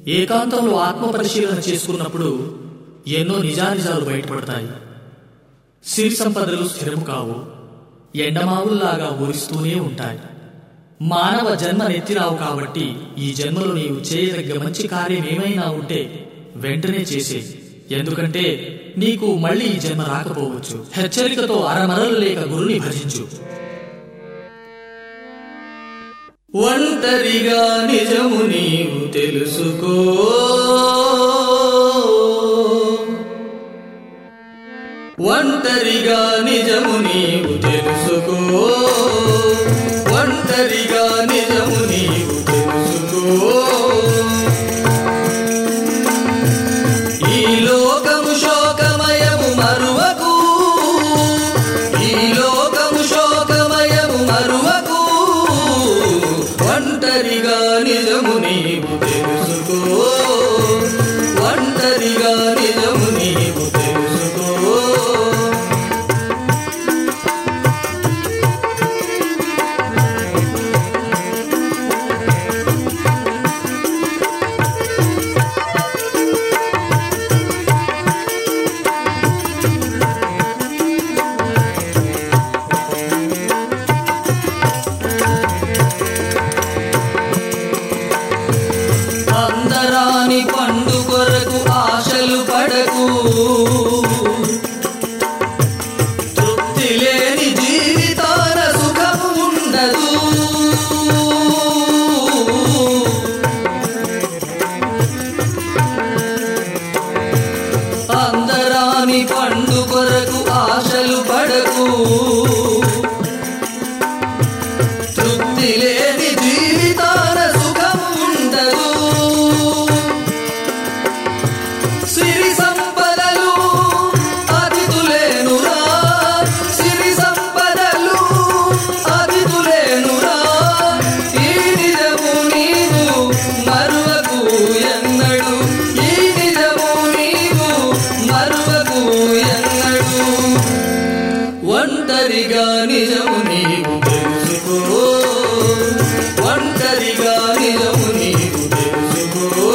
ఏకాంతంలో ఆత్మ పరిశీలన చేసుకున్నప్పుడు ఎన్నో నిజానిజాలు బయటపడతాయి సిరి సంపదలు స్థిరము కావు ఎండమావుల్లాగా ఊరిస్తూనే ఉంటాయి మానవ జన్మ నెత్తిరావు కాబట్టి ఈ జన్మలో నీవు చేయదగ్గ మంచి కార్యం ఏమైనా ఉంటే వెంటనే చేసే ఎందుకంటే నీకు మళ్ళీ ఈ జన్మ రాకపోవచ్చు హెచ్చరికతో అరమరలు లేక గురుని భజించు ఒంటరిగా నిజము నీవు తెలుసుకో ఒంటరిగా నిజము నీవు తెలుసుకో ఒంటరిగా నిజము నీవు తెలుసుకో ఈ లోకము శోకమయము మరువకు ఈ లోకము శోకమయము మరువకు ఒంటరిగా నిజము నీవు తెలుసుకో ఒంటరిగా నిజము నీవు తెలుసుకో అందరాని పండు కొరకు ఆశలు పడకు తృప్తి లేని జీవితాన సుఖము ఉండదు అందరాని పండు కొరకు ఆశలు పడకు తృప్తి లేని జీవితాన సుఖము ఉండదు సిరి సంపదలు అతిథులేనురా సిరి సంపదలు అతిథులేనురా ఈ నిజము నీవు మరువకు ఎన్నడు ఈ నిజము నీవు మరువకు ఎన్నడు ఒంటరిగా నిజము నీవు తెలుసుకో ఒంటరిగా నిజము నీవు తెలుసుకో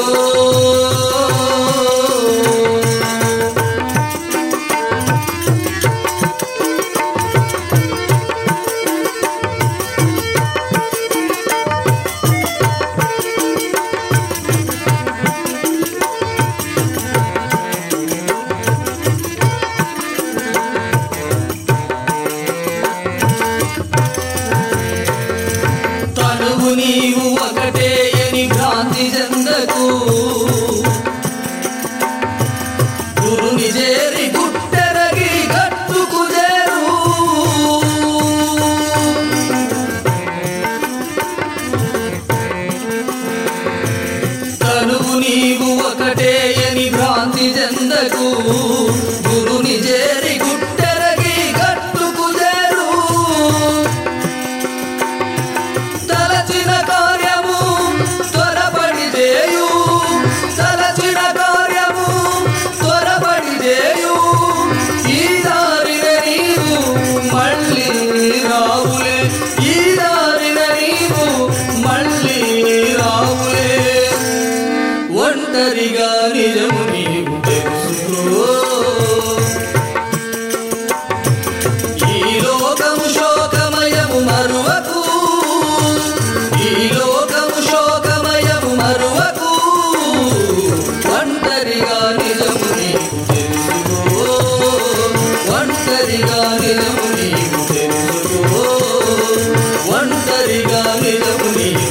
తనువు నీవు ఒకటే అని భ్రాంతి చెందకు గురుని చేరి గుట్టెరగి గట్టుకు చేరు తనువు నీవు ఒకటే అని భ్రాంతి చెందకు గురుని చేరి గుట్టెరగి గట్టుకు చేరు తలచిన కార్యము త్వరపడి చేయు తలచిన కార్యము త్వరపడి చేయు ఈ దారిన నీవు మళ్ళీ రావులే ఈ దారిన నీవు మళ్ళీ రావులే ఒంటరిగా నిజము నీవు తెలుసుకో ఈ లోకము శోకమయము మరువకు ఈ లోకము శోకమయము మరువకు ఒంటరిగా నిజము నీవు తెలుసుకో ఒంటరిగా నిజము నీవు తెలుసుకో ఒంటరిగా నిజము నీవు